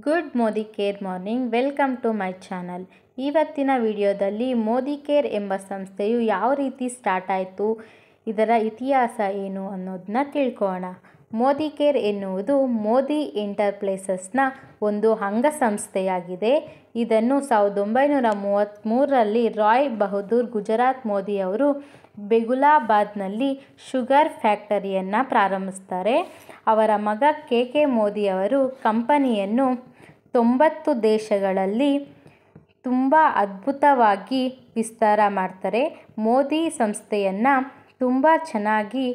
good Modi care morning welcome to my channel ಇವತ್ತಿನ ವಿಡಿಯೋದಲ್ಲಿ Modi care ಎಂಬ ಸಂಸ್ಥೆಯು ಯಾವ ರೀತಿ ಸ್ಟಾರ್ಟ್ ಆಯಿತು ಇದರ ಇತಿಹಾಸ ಏನು ಅನ್ನೋದನ್ನ ತಿಳ್ಕೊಳ್ಳೋಣ ಮೋದಿ ಕೇರ್ ಎನ್ನುವುದು ಮೋದಿ ಎಂಟರ್ಪ್ರೈಸಸ್ನ ಒಂದು ಅಂಗಸಂಸ್ಥೆಯಾಗಿದೆ ಇದನ್ನು ಸಾವಿರದ ಒಂಬೈನೂರ ಮೂವತ್ತ್ಮೂರರಲ್ಲಿ ರಾಯ್ ಬಹದ್ದೂರ್ ಗುಜರಾತ್ ಮೋದಿ ಅವರು ಬೆಗುಲಾಬಾದ್ನಲ್ಲಿ ಶುಗರ್ ಫ್ಯಾಕ್ಟರಿಯನ್ನು ಪ್ರಾರಂಭಿಸ್ತಾರೆ ಅವರ ಮಗ ಕೆ ಕೆ ಮೋದಿ ಅವರು ಕಂಪನಿಯನ್ನು ತೊಂಬತ್ತು ದೇಶಗಳಲ್ಲಿ ತುಂಬ ಅದ್ಭುತವಾಗಿ ವಿಸ್ತಾರ ಮಾಡ್ತಾರೆ ಮೋದಿ ಸಂಸ್ಥೆಯನ್ನು ತುಂಬ ಚೆನ್ನಾಗಿ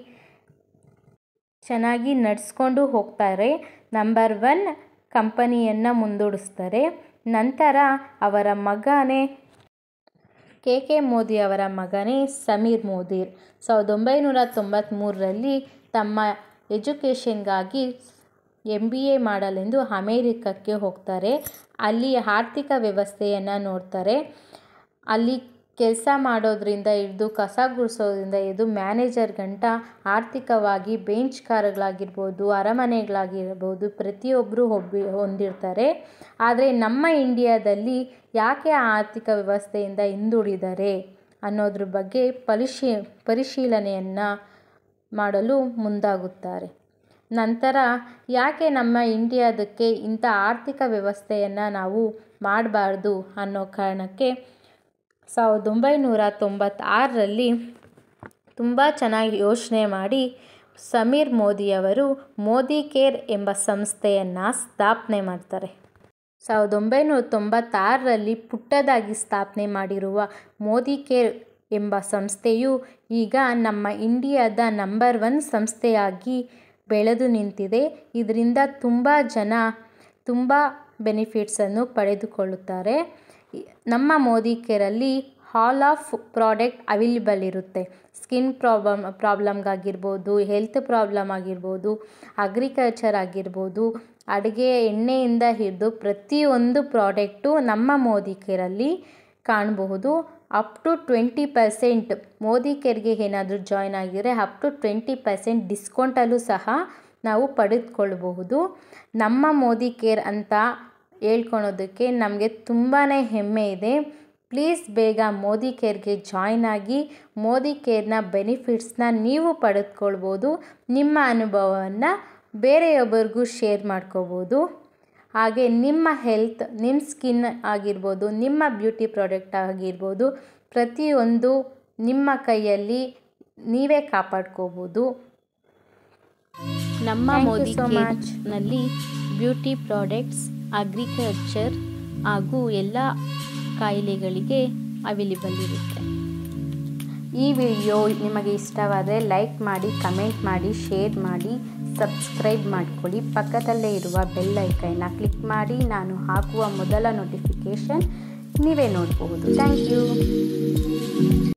ಚೆನ್ನಾಗಿ ನಡೆಸ್ಕೊಂಡು ಹೋಗ್ತಾರೆ ನಂಬರ್ ಒನ್ ಕಂಪನಿಯನ್ನು ಮುಂದೂಡಿಸ್ತಾರೆ ನಂತರ ಅವರ ಮಗನೇ ಕೆ ಕೆ ಮೋದಿ ಅವರ ಮಗನೇ ಸಮೀರ್ ಮೋದಿ ಸಾವಿರದ ಒಂಬೈನೂರ ತೊಂಬತ್ತ್ಮೂರರಲ್ಲಿ ತಮ್ಮ ಎಜುಕೇಷನ್ಗಾಗಿ ಎಮ್ ಬಿ ಎ ಮಾಡಲೆಂದು ಅಮೇರಿಕಕ್ಕೆ ಹೋಗ್ತಾರೆ ಅಲ್ಲಿ ಆರ್ಥಿಕ ವ್ಯವಸ್ಥೆಯನ್ನು ನೋಡ್ತಾರೆ ಅಲ್ಲಿ ಕೆಲಸ ಮಾಡೋದ್ರಿಂದ ಹಿಡಿದು ಕಸ ಗುಡಿಸೋದ್ರಿಂದ ಹಿಡಿದು ಮ್ಯಾನೇಜರ್ ಗಂಟ ಆರ್ಥಿಕವಾಗಿ ಬೆಂಚ್ ಕಾರ್ಗಳಾಗಿರ್ಬೋದು ಅರಮನೆಗಳಾಗಿರ್ಬೋದು ಪ್ರತಿಯೊಬ್ಬರು ಒಬ್ಬ ಹೊಂದಿರ್ತಾರೆ ಆದರೆ ನಮ್ಮ ಇಂಡಿಯಾದಲ್ಲಿ ಯಾಕೆ ಆರ್ಥಿಕ ವ್ಯವಸ್ಥೆಯಿಂದ ಹಿಂದುಳಿದ್ದಾರೆ ಅನ್ನೋದ್ರ ಬಗ್ಗೆ ಪರಿಶೀ ಪರಿಶೀಲನೆಯನ್ನು ಮಾಡಲು ಮುಂದಾಗುತ್ತಾರೆ ನಂತರ ಯಾಕೆ ನಮ್ಮ ಇಂಡಿಯಾದಕ್ಕೆ ಇಂಥ ಆರ್ಥಿಕ ವ್ಯವಸ್ಥೆಯನ್ನು ನಾವು ಮಾಡಬಾರ್ದು ಅನ್ನೋ ಕಾರಣಕ್ಕೆ ಸಾವಿರದ ಒಂಬೈನೂರ ತೊಂಬತ್ತಾರರಲ್ಲಿ ತುಂಬ ಚೆನ್ನಾಗಿ ಯೋಚನೆ ಮಾಡಿ ಸಮೀರ್ ಮೋದಿಯವರು ಮೋದಿ ಕೇರ್ ಎಂಬ ಸಂಸ್ಥೆಯನ್ನು ಸ್ಥಾಪನೆ ಮಾಡ್ತಾರೆ ಸಾವಿರದ ಒಂಬೈನೂರ ತೊಂಬತ್ತಾರರಲ್ಲಿ ಪುಟ್ಟದಾಗಿ ಸ್ಥಾಪನೆ ಮಾಡಿರುವ ಮೋದಿ ಕೇರ್ ಎಂಬ ಸಂಸ್ಥೆಯು ಈಗ ನಮ್ಮ ಇಂಡಿಯಾದ ನಂಬರ್ ಒನ್ ಸಂಸ್ಥೆಯಾಗಿ ಬೆಳೆದು ನಿಂತಿದೆ ಇದರಿಂದ ತುಂಬ ಜನ ತುಂಬ ಬೆನಿಫಿಟ್ಸನ್ನು ಪಡೆದುಕೊಳ್ಳುತ್ತಾರೆ ನಮ್ಮ ಮೋದಿ ಕೇರಲ್ಲಿ ಹಾಲ್ ಆಫ್ ಪ್ರಾಡಕ್ಟ್ ಅವೈಲೇಬಲ್ ಇರುತ್ತೆ ಸ್ಕಿನ್ ಪ್ರಾಬ್ಲಮ್ ಪ್ರಾಬ್ಲಮ್ಗಾಗಿರ್ಬೋದು ಹೆಲ್ತ್ ಪ್ರಾಬ್ಲಮ್ ಆಗಿರ್ಬೋದು ಅಗ್ರಿಕಲ್ಚರ್ ಆಗಿರ್ಬೋದು ಅಡುಗೆ ಎಣ್ಣೆಯಿಂದ ಹಿಡಿದು ಪ್ರತಿಯೊಂದು ಪ್ರಾಡಕ್ಟು ನಮ್ಮ ಮೋದಿ ಕೇರಲ್ಲಿ ಕಾಣಬಹುದು up to twenty percent Modi ಕೇರ್ಗೆ ಏನಾದರೂ ಜಾಯ್ನ್ ಆಗಿದರೆ ಅಪ್ ಟು ಟ್ವೆಂಟಿ ಪರ್ಸೆಂಟ್ ಡಿಸ್ಕೌಂಟಲ್ಲೂ ಸಹ ನಾವು ಪಡೆದುಕೊಳ್ಳಬಹುದು ನಮ್ಮ ಮೋದಿ ಕೇರ್ ಅಂತ ಹೇಳ್ಕೊಳೋದಕ್ಕೆ ನಮಗೆ ತುಂಬಾ ಹೆಮ್ಮೆ ಇದೆ ಪ್ಲೀಸ್ ಬೇಗ ಮೋದಿ ಕೇರ್ಗೆ ಜಾಯ್ನ್ ಆಗಿ ಮೋದಿ ಕೇರ್ನ ಬೆನಿಫಿಟ್ಸ್ನ ನೀವು ಪಡೆದುಕೊಳ್ಬೋದು ನಿಮ್ಮ ಅನುಭವವನ್ನು ಬೇರೆಯೊಬ್ಬರಿಗೂ ಶೇರ್ ಮಾಡ್ಕೋಬೋದು ಹಾಗೆ ನಿಮ್ಮ ಹೆಲ್ತ್ ನಿಮ್ಮ ಸ್ಕಿನ್ ಆಗಿರ್ಬೋದು ನಿಮ್ಮ ಬ್ಯೂಟಿ ಪ್ರಾಡಕ್ಟ್ ಆಗಿರ್ಬೋದು ಪ್ರತಿಯೊಂದು ನಿಮ್ಮ ಕೈಯಲ್ಲಿ ನೀವೇ ಕಾಪಾಡ್ಕೋಬೋದು ನಮ್ಮ ಮೋದಿ ನಲ್ಲಿ ಬ್ಯೂಟಿ ಪ್ರಾಡಕ್ಟ್ಸ್ ಅಗ್ರಿಕಲ್ಚರ್ ಹಾಗೂ ಎಲ್ಲ ಕಾಯಿಲೆಗಳಿಗೆ ಅವೈಲೇಬಲ್ ಇರುತ್ತೆ ಈ ವಿಡಿಯೋ ನಿಮಗೆ ಇಷ್ಟವಾದರೆ ಲೈಕ್ ಮಾಡಿ ಕಮೆಂಟ್ ಮಾಡಿ ಶೇರ್ ಮಾಡಿ ಸಬ್ಸ್ಕ್ರೈಬ್ ಮಾಡಿಕೊಳ್ಳಿ ಪಕ್ಕದಲ್ಲೇ ಇರುವ ಬೆಲ್ ಐಕನ್ನ ಕ್ಲಿಕ್ ಮಾಡಿ ನಾನು ಹಾಕುವ ಮೊದಲ ನೋಟಿಫಿಕೇಷನ್ ನೀವೇ ನೋಡಬಹುದು ಥ್ಯಾಂಕ್ ಯು